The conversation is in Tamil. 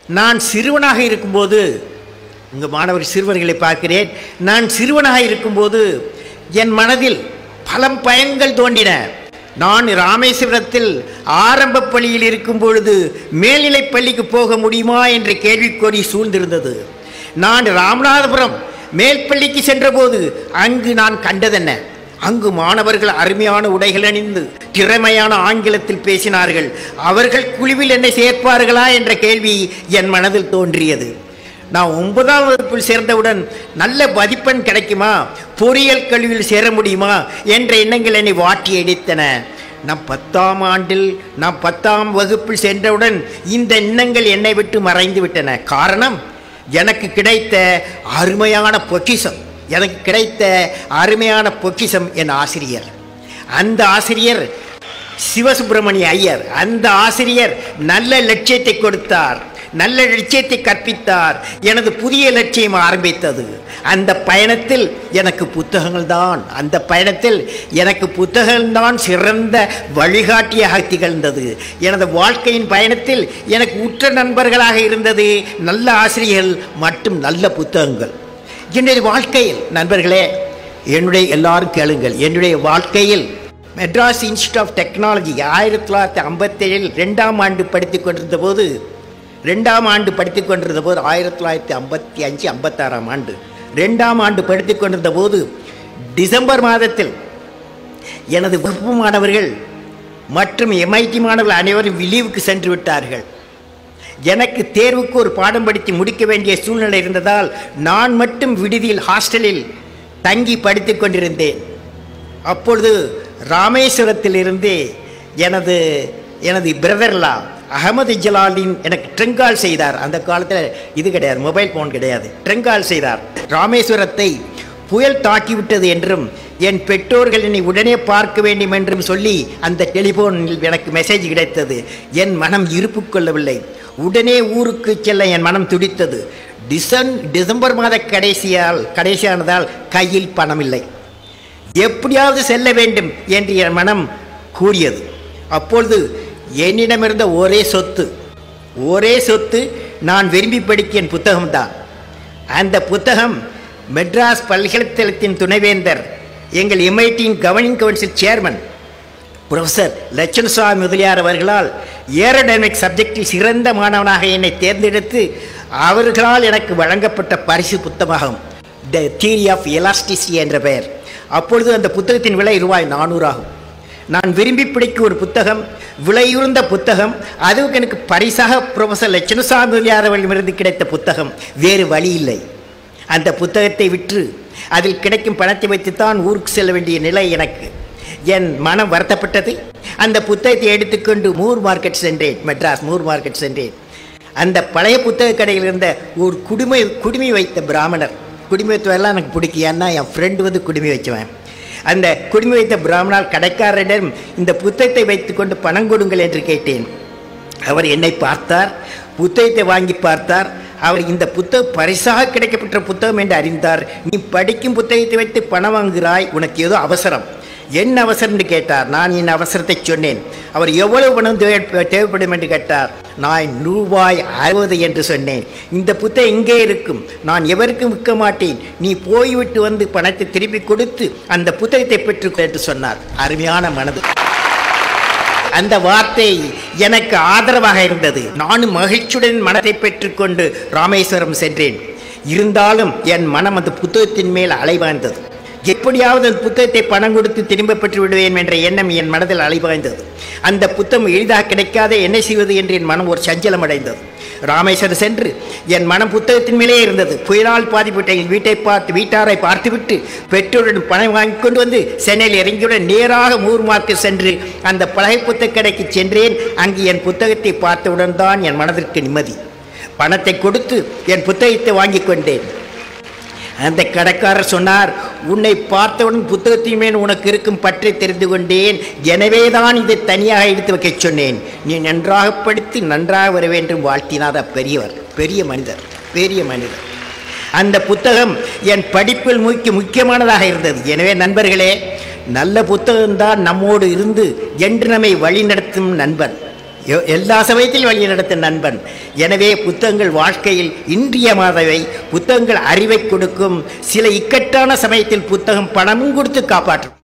நான் சிறுவனாக இருக்கும்போது உங்கள் மாணவர் சிறுவர்களை பார்க்கிறேன் நான் சிறுவனாக இருக்கும்போது என் மனதில் பல பயங்கள் தோன்றின நான் ராமேஸ்வரத்தில் ஆரம்ப பள்ளியில் இருக்கும் பொழுது மேல்நிலைப் பள்ளிக்கு போக முடியுமா என்ற கேள்விக்கொறி சூழ்ந்திருந்தது நான் ராமநாதபுரம் மேல் பள்ளிக்கு சென்றபோது அங்கு நான் கண்டதென்ன அங்கு மாணவர்கள் அருமையான உடைகள் அணிந்து திறமையான ஆங்கிலத்தில் பேசினார்கள் அவர்கள் குழுவில் என்னை சேர்ப்பார்களா என்ற கேள்வி என் மனதில் தோன்றியது நான் ஒன்பதாம் வகுப்பில் சேர்ந்தவுடன் நல்ல மதிப்பெண் கிடைக்குமா பொறியியல் கல்வியில் சேர முடியுமா என்ற எண்ணங்கள் என்னை வாட்டி அடித்தன நான் பத்தாம் ஆண்டில் நான் பத்தாம் வகுப்பில் சென்றவுடன் இந்த எண்ணங்கள் என்னை விட்டு மறைந்து விட்டன காரணம் எனக்கு கிடைத்த அருமையான பொக்கிஷம் எனக்கு கிடைத்த அருமையான பொக்கிஷம் என் ஆசிரியர் அந்த ஆசிரியர் சிவசுப்பிரமணிய ஐயர் அந்த ஆசிரியர் நல்ல லட்சியத்தை கொடுத்தார் நல்ல லட்சியத்தை கற்பித்தார் எனது புதிய லட்சியம் ஆரம்பித்தது அந்த பயணத்தில் எனக்கு புத்தகங்கள் தான் அந்த பயணத்தில் எனக்கு புத்தகங்கள் தான் சிறந்த வழிகாட்டியாக திகழ்ந்தது எனது வாழ்க்கையின் பயணத்தில் எனக்கு உற்ற நண்பர்களாக இருந்தது நல்ல ஆசிரியர்கள் மற்றும் நல்ல புத்தகங்கள் என்னுடைய வாழ்க்கையில் நண்பர்களே என்னுடைய எல்லாரும் கேளுங்கள் என்னுடைய வாழ்க்கையில் மெட்ராஸ் இன்ஸ்டியூட் ஆஃப் டெக்னாலஜி ஆயிரத்தி தொள்ளாயிரத்தி ஐம்பத்தேழில் ரெண்டாம் ஆண்டு படித்து கொண்டிருந்த போது ரெண்டாம் ஆண்டு படித்து கொண்டிருந்த போது ஆயிரத்தி தொள்ளாயிரத்தி ஐம்பத்தி அஞ்சு ஐம்பத்தாறாம் ஆண்டு ரெண்டாம் ஆண்டு படித்து கொண்டிருந்த போது டிசம்பர் மாதத்தில் எனது வகுப்பு மாணவர்கள் மற்றும் எம்ஐடி மாணவர்கள் அனைவரும் லீவுக்கு சென்று விட்டார்கள் எனக்கு தேர்வுக்கு ஒரு பாடம் படித்து முடிக்க வேண்டிய சூழ்நிலை இருந்ததால் நான் மட்டும் விடுதியில் ஹாஸ்டலில் தங்கி படித்துக் கொண்டிருந்தேன் அப்பொழுது ராமேஸ்வரத்திலிருந்து எனது எனது பிரதர்லா அகமது ஜலாலின் எனக்கு ட்ரெங்கால் செய்தார் அந்த காலத்தில் இது கிடையாது மொபைல் ஃபோன் கிடையாது ட்ரெங்கால் செய்தார் ராமேஸ்வரத்தை புயல் தாக்கிவிட்டது என்றும் என் பெற்றோர்கள் என்னை உடனே பார்க்க வேண்டும் என்றும் சொல்லி அந்த டெலிஃபோனில் எனக்கு மெசேஜ் கிடைத்தது என் மனம் இருப்பு கொள்ளவில்லை உடனே ஊருக்கு செல்ல என் மனம் துடித்தது டிசன் டிசம்பர் மாத கடைசியால் கடைசியானதால் கையில் பணம் இல்லை எப்படியாவது செல்ல வேண்டும் என்று என் மனம் கூறியது அப்பொழுது என்னிடமிருந்த ஒரே சொத்து ஒரே சொத்து நான் விரும்பி படிக்க என் புத்தகம்தான் அந்த புத்தகம் மெட்ராஸ் பல்கலைக்கழகத்தின் துணைவேந்தர் எங்கள் எம்ஐடியின் governing council chairman professor Lakshmanaswami Mudaliar அவர்களால் ஏரோடைனமிக் சப்ஜெக்டில் சிறந்த மாணவனாக என்னை தேர்ந்தெடுத்து அவர்களால் எனக்கு வழங்கப்பட்ட பரிசு புத்தகம் த தியரி ஆஃப் எலாஸ்டிசி என்ற பெயர் அப்பொழுது அந்த புத்தகத்தின் விலை ரூபாய் நானூறு ஆகும் நான் விரும்பி பிடிக்கும் ஒரு புத்தகம் விலையுறந்த புத்தகம் அதுவும் எனக்கு பரிசாக ப்ரொஃபசர் லட்சணசாமி முதலியார் அவர்களிடமிருந்து கிடைத்த புத்தகம் வேறு வழி இல்லை அந்த புத்தகத்தை விற்று அதில் கிடைக்கும் பணத்தை வைத்துத்தான் ஊருக்கு செல்ல வேண்டிய நிலை எனக்கு என் மனம் வருத்தப்பட்டது அந்த புத்தகத்தை எடுத்துக்கொண்டு மூர் மார்க்கெட் சென்றேன் மெட்ராஸ் மூர் மார்க்கெட் சென்றேன் அந்த பழைய புத்தக கடையில் இருந்த ஒரு குடுமை குடுமி வைத்த பிராமணர் குடுமி வைத்தவெல்லாம் எனக்கு பிடிக்கும் ஏன்னா என் ஃப்ரெண்டு வந்து குடுமி வச்சுவேன் அந்த குடுமி வைத்த பிராமணால் கடைக்காரரிடம் இந்த புத்தகத்தை வைத்துக்கொண்டு பணம் கொடுங்கள் என்று கேட்டேன் அவர் என்னை பார்த்தார் புத்தகத்தை வாங்கி பார்த்தார் அவர் இந்த புத்தகம் பரிசாக கிடைக்கப்பட்ட புத்தகம் என்று அறிந்தார் நீ படிக்கும் புத்தகத்தை வைத்து பணம் வாங்குகிறாய் உனக்கு ஏதோ அவசரம் என்ன அவசரம்னு கேட்டார் நான் என் அவசரத்தை சொன்னேன் அவர் எவ்வளவு பணம் தேவை தேவைப்படும் என்று கேட்டார் நான் ரூபாய் அறுபது என்று சொன்னேன் இந்த புத்தகம் இங்கே இருக்கும் நான் எவருக்கும் விற்க மாட்டேன் நீ போய்விட்டு வந்து பணத்தை திருப்பி கொடுத்து அந்த புத்தகத்தை பெற்றுக்கொள் என்று சொன்னார் அருமையான மனது அந்த வார்த்தை எனக்கு ஆதரவாக இருந்தது நானும் மகிழ்ச்சியுடன் மனதை பெற்றுக்கொண்டு ராமேஸ்வரம் சென்றேன் இருந்தாலும் என் மனம் அந்த புத்தகத்தின் மேல் அலைவாய்ந்தது எப்படியாவது அந்த புத்தகத்தை பணம் கொடுத்து திரும்ப பெற்று விடுவேன் என்ற எண்ணம் என் மனதில் அலைவாய்ந்தது அந்த புத்தகம் எளிதாக கிடைக்காத என்ன செய்வது என்று என் மனம் ஒரு சஞ்சலம் அடைந்தது ராமேஸ்வரம் சென்று என் மனம் புத்தகத்தின் மேலே இருந்தது புயலால் பாதிப்பட்ட என் வீட்டை பார்த்து வீட்டாரை பார்த்துவிட்டு பெற்றோருடன் பணம் வாங்கி கொண்டு வந்து சென்னையில் இறங்கியுடன் நேராக மூர் மார்க்கு சென்று அந்த பழைய புத்தக கடைக்கு சென்றேன் அங்கு என் புத்தகத்தை பார்த்தவுடன் தான் என் மனதிற்கு நிம்மதி பணத்தை கொடுத்து என் புத்தகத்தை வாங்கி கொண்டேன் அந்த கடைக்காரர் சொன்னார் உன்னை பார்த்தவுடன் புத்தகத்தின் மேல் உனக்கு இருக்கும் பற்றி தெரிந்து கொண்டேன் எனவே தான் இதை தனியாக எடுத்து வைக்க சொன்னேன் நீ நன்றாக படித்து நன்றாக வர வேண்டும் வாழ்த்தினார் அப்பெரியவர் பெரிய மனிதர் பெரிய மனிதர் அந்த புத்தகம் என் படிப்பில் முக்கிய முக்கியமானதாக இருந்தது எனவே நண்பர்களே நல்ல புத்தகம்தான் நம்மோடு இருந்து என்று நம்மை வழிநடத்தும் நண்பன் எ- எல்லா சமயத்திலும் வழி நடத்தும் நண்பன் எனவே புத்தகங்கள் வாழ்க்கையில் இன்றியமாதவை புத்தகங்கள் அறிவை கொடுக்கும் சில இக்கட்டான சமயத்தில் புத்தகம் பணமும் கொடுத்து காப்பாற்றும்